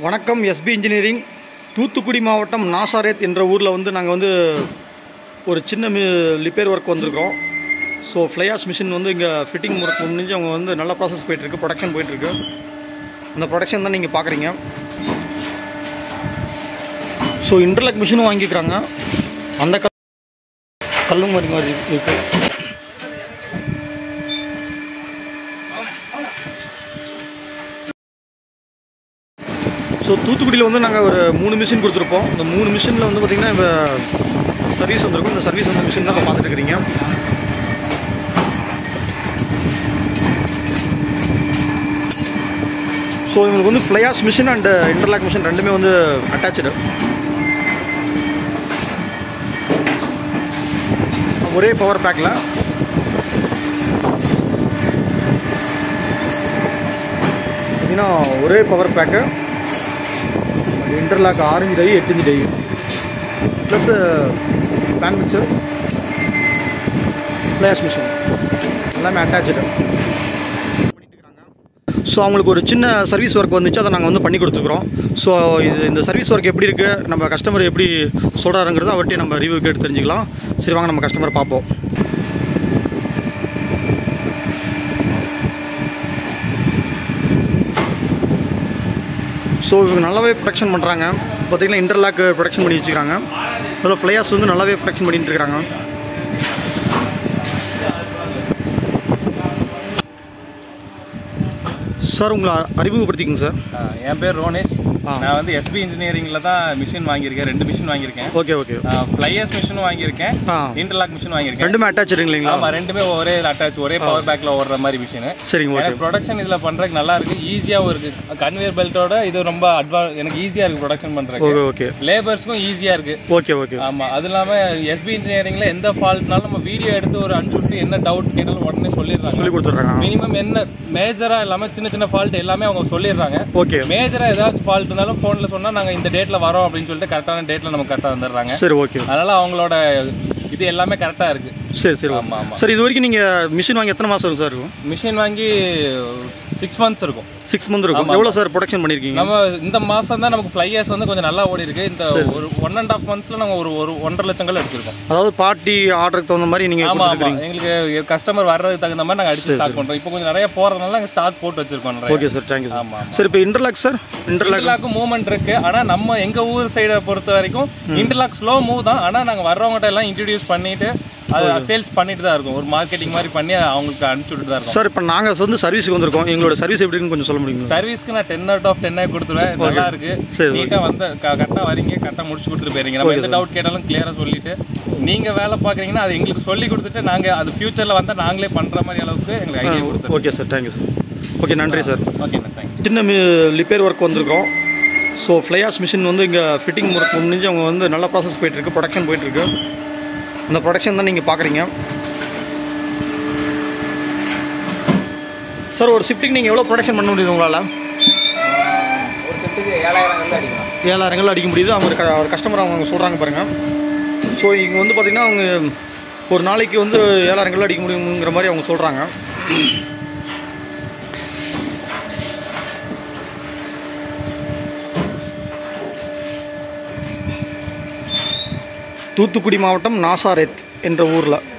வணக்கம் SP engineering Thoothukudi மாவட்டம் நாசாரேத் என்ற ஊரில் வந்து நாங்கள் வந்து ஒரு சின்ன மி ரிப்பேர் ஒர்க் வந்திருக்கோம் ஸோ ஃப்ளையாஸ் மிஷின் வந்து இங்கே ஃபிட்டிங் ஒர்க் முடிஞ்சு அவங்க வந்து நல்ல ப்ராசஸ் போயிட்டுருக்கு ப்ரொடக்ஷன் போயிட்டுருக்கு அந்த ப்ரொடக்ஷன் தான் நீங்கள் பார்க்குறீங்க ஸோ இன்டர்லாக் மிஷினும் வாங்கிக்கிறாங்க அந்த கல் கல்லும் மாதிரி மாதிரி இருக்குது ஸோ தூத்துக்குடியில் வந்து நாங்கள் ஒரு மூணு மிஷின் கொடுத்துருப்போம் இந்த மூணு மிஷினில் வந்து பார்த்திங்கன்னா இப்போ சர்வீஸ் வந்திருக்கும் இந்த சர்வீஸ் வந்த மிஷின் தான் இப்போ பார்த்துட்டு இருக்கிறீங்க ஸோ இவங்களுக்கு வந்து fly ash machine and interlock machine ரெண்டுமே வந்து அட்டாச்சு ஒரே பவர் பேக்கில் பார்த்தீங்கன்னா ஒரே பவர் பேக்கு இன்டர்லாக் ஆரஞ்சு டை எட்டு die plus pan mixer flash machine எல்லாமே அட்டாச்சு ஸோ அவங்களுக்கு ஒரு சின்ன சர்வீஸ் ஒர்க் வந்துச்சு அதை நாங்கள் வந்து பண்ணி கொடுத்துருக்குறோம் ஸோ இது இந்த சர்வீஸ் ஒர்க் எப்படி இருக்குது நம்ம கஸ்டமர் எப்படி சொல்கிறாருங்கிறத அவர்கிட்ட நம்ம ரிவ்யூ கேட்டு தெரிஞ்சுக்கலாம் சரி வாங்க நம்ம கஸ்டமர் பார்ப்போம் ஸோ இவங்க நல்லாவே ப்ரொடக்ஷன் பண்ணுறாங்க பார்த்தீங்கன்னா இன்டர்லாக் ப்ரொடக்ஷன் பண்ணி வச்சுக்கிறாங்க அதில் ஃப்ளையாஸ் வந்து நல்லாவே ப்ரொடக்ஷன் பண்ணிட்டு இருக்காங்க சார் உங்களை அறிமுகப்படுத்திக்கங்க சார் ஆ, என் பேர் ரோனேஷ் ஆ. நான் வந்து எஸ்பி இன்ஜினியரிங்ல தான் மிஷின் வாங்கியிருக்கேன் ரெண்டு மிஷின் வாங்கியிருக்கேன் ஓகே ஓகே ஃப்ளையர்ஸ் மிஷினும் வாங்கியிருக்கேன் ஆ இன்டர்லாக் மிஷின் வாங்கியிருக்கேன் ரெண்டுமே அட்டாச் இல்லைங்களா ஆமா ரெண்டுமே ஒரே அட்டாச் ஒரே பவர் பேக்ல ஓடுற மாதிரி மிஷின் சரிங்க ஓகே எனக்கு ப்ரொடக்ஷன் இதுல பண்றதுக்கு நல்லா இருக்கு ஈஸியாவும் இருக்கு கன்வேயர் பெல்ட்டோட இது ரொம்ப அட்வா எனக்கு ஈஸியா இருக்கு ப்ரொடக்ஷன் பண்றதுக்கு ஓகே ஓகே லேபர்ஸ்க்கும் ஈஸியா இருக்கு ஓகே ஓகே ஆமா அது இல்லாம எஸ்பி இன்ஜினியரிங்ல எந்த ஃபால்ட்னாலும் நம்ம வீடியோ எடுத்து ஒரு அனுப்பிச்சு என்ன டவுட் கேட்டாலும் உடனே சொல்லிடுறாங்க சொல்லி கொடுத்துட்றாங்க மினிமம் என்ன மேஜரா இல்லாம சின்ன சின்ன ஃபால்ட் எல்லாமே அவங்க சொல்லிடுறாங்க ஓகே மேஜரா ஏதாச்சும் ஃபால்ட் இருந்தாலும் போன்ல சொன்னா நாங்க இந்த டேட்ல வரோம் அப்படின்னு சொல்லிட்டு கரெக்டான டேட்ல நம்ம கரெக்டா வந்துடுறாங்க சரி ஓகே அதனால அவங்களோட இது எல்லாமே கரெக்டா இருக்கு சரி சரி ஆமா ஆமா சார் இது வரைக்கும் நீங்கள் மிஷின் வாங்கி எத்தனை மாதம் சார் இருக்கும் மிஷின் வாங்கி சிக்ஸ் மந்த்ஸ் இருக்கும் சிக்ஸ் மந்த் இருக்கும் எவ்வளோ சார் ப்ரொடக்ஷன் பண்ணியிருக்கீங்க நம்ம இந்த மாசம் தான் நமக்கு ஃபிளையர்ஸ் வந்து கொஞ்சம் நல்லா ஓடி இருக்கு இந்த ஒரு ஒன் அண்ட் ஆஃப் மந்த்ஸ்ல நம்ம ஒரு ஒரு ஒன்றரை லட்சம் கல் அடிச்சிருக்கோம் அதாவது பார்ட்டி ஆர்டருக்கு தகுந்த மாதிரி நீங்கள் ஆமா ஆமா எங்களுக்கு கஸ்டமர் வர்றதுக்கு தகுந்த மாதிரி நாங்க அடிச்சு ஸ்டாக் பண்றோம் இப்போ கொஞ்சம் நிறைய போறதுனால நாங்க ஸ்டாக் போட்டு வச்சிருக்கோம் நிறைய. ஓகே சார் தேங்க்யூ சார் ஆமா சார் இப்போ இன்டர்லாக் சார் இன்டர்லாக் இன்டர்லாக்கும் மூவ்மெண்ட் இருக்கு ஆனா நம்ம எங்க ஊர் சைடை பொறுத்த வரைக்கும் இன்டர்லாக் ஸ்லோ மூவ் தான் ஆனா நாங்க வர்றவங்ககிட்ட எல்லாம் இன்ட்ரடியூஸ் பண்ணிட்டு அது சேல்ஸ் பண்ணிட்டு தான் இருக்கும் ஒரு மார்க்கெட்டிங் மாதிரி பண்ணி அவங்களுக்கு அனுப்பிச்சு விட்டுட்டு தான் இருக்கும் சார் இப்போ நாங்கள் வந்து சர்வீஸுக்கு வந்திருக்கோம் எங்களோட சர்வீஸ் எப்படின்னு கொஞ்சம் சொல்ல முடியுங்களா சர்வீஸ்க்கு நான் டென் அவுட் ஆஃப் டென் கொடுத்துருவேன் நல்லா இருக்கு சரி, நீட்டா வந்து கரெக்டா வரீங்க கரெக்டா முடிச்சு கொடுத்துட்டு போயிருங்க நம்ம எந்த டவுட் கேட்டாலும் கிளியரா சொல்லிட்டு நீங்க வேலை பாக்குறீங்கன்னா அது எங்களுக்கு சொல்லி கொடுத்துட்டு நாங்க அது ஃபியூச்சர்ல வந்தா நாங்களே பண்ற மாதிரி அளவுக்கு எங்களுக்கு ஐடியா கொடுத்துருவோம் okay sir thank you sir okay நன்றி சார் ஓகே தேங்க்யூ சின்ன ரிப்பேர் ஒர்க் வந்திருக்கோம் ஸோ ஃப்ளையாஸ் மிஷின் வந்து இங்கே ஃபிட்டிங் ஒர்க் முடிஞ்சு அவங்க வந்து நல்ல ப்ராசஸ் போயிட்டுருக்கு ப்ரொடக்ஷன் போயிட்டுருக்கு அந்த ப்ரொடக்ஷன் தான் நீங்கள் பார்க்குறீங்க சார் ஒரு ஷிஃப்ட்டுக்கு நீங்கள் எவ்வளோ ப்ரொடக்ஷன் பண்ண முடியுது உங்களால் ஒரு செட்டுக்கு ஏழாயிரம் கல் அடிக்கலாம் ஏழாயிரங்கள் அடிக்க முடியுது அவங்க ஒரு க- ஒரு கஸ்டமர் அவங்க சொல்கிறாங்க பாருங்கள் ஸோ இங்கே வந்து பார்த்திங்கன்னா அவங்க ஒரு நாளைக்கு வந்து ஏழாயிரங்கள் அடிக்க முடியுங்கிற மாதிரி அவங்க சொல்கிறாங்க தூத்துக்குடி மாவட்டம் நாசாரேத் என்ற ஊரில்